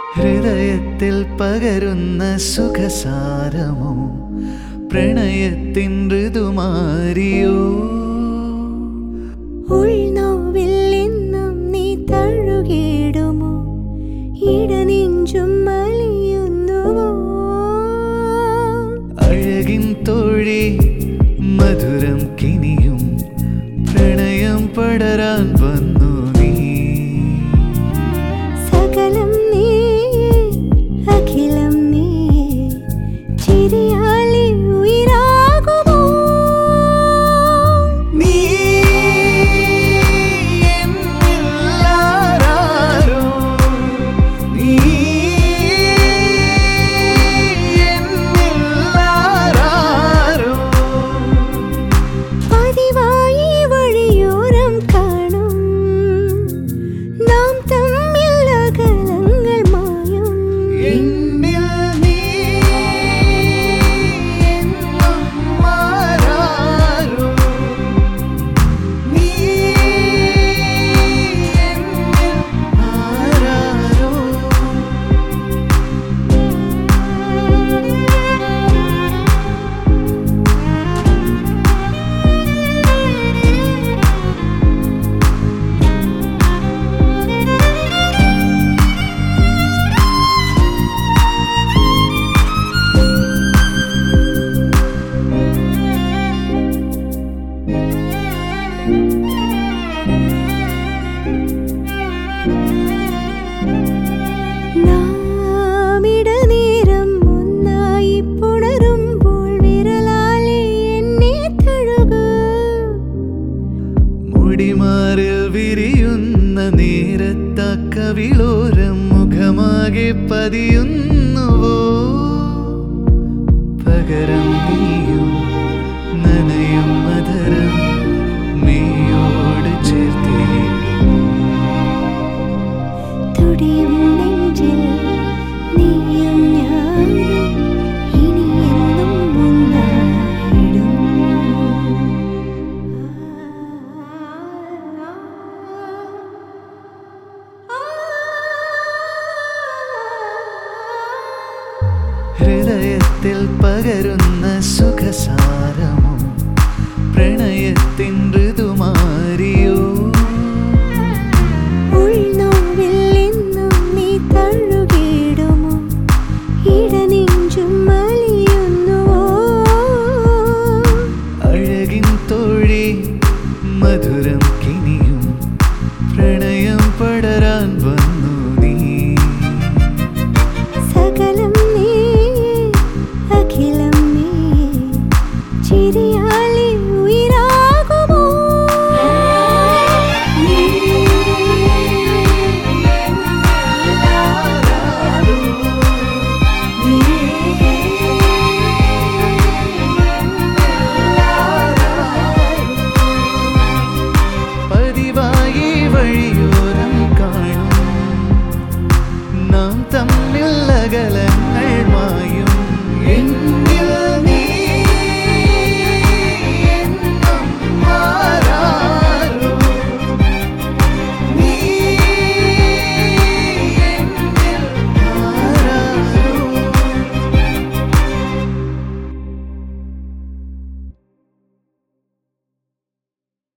ഹൃദയത്തിൽ പകരുന്ന സുഖസാരമോ പ്രണയത്തിൻ ഋതുമാരിയോ ഉൾനോവിൽ എന്നും നീ തഴുകിടുമോ ഇടനെഞ്ചും മലിയുന്നുവോ അഴകിൻ തോഴി മധുരം കിനിയും പ്രണയം പടരാൻ വന്നു നീ സകലം നീ അഖിലം നീ ചിരിയാലെ ഉയരാകുമോ നീ എന്നില്ലാരാരോ, നീ എന്നില്ലാരാരോ. പതിവായി വഴിയോരം കാണും നാം തമ്മിൽ അകലങ്ങൾ മായും എന്നിൽ നീ എന്നും മാറാരോ. നീ എന്നിൽ ആരാരോ. നാം ഇടനേരം ഒന്നായി പുണരുമ്പോൾ വിരലാലെ എന്നെ തഴുകൂ മുടിമാറിൽ വിരിയുന്ന നേരത്ത കവിളോരം മുഖമാകെ പതിയുന്നുവോ പകരം നീയും നനയും മധുരം നീയോട് ചേർത്തേക്കും തുടിയും നെഞ്ചിൽ നീയും ഞാനും ഇനി എന്നും ഒന്നായിടും ഹൃദയത്തിൽ പകരുന്ന സുഖസാരമോ പ്രണയത്തിൻ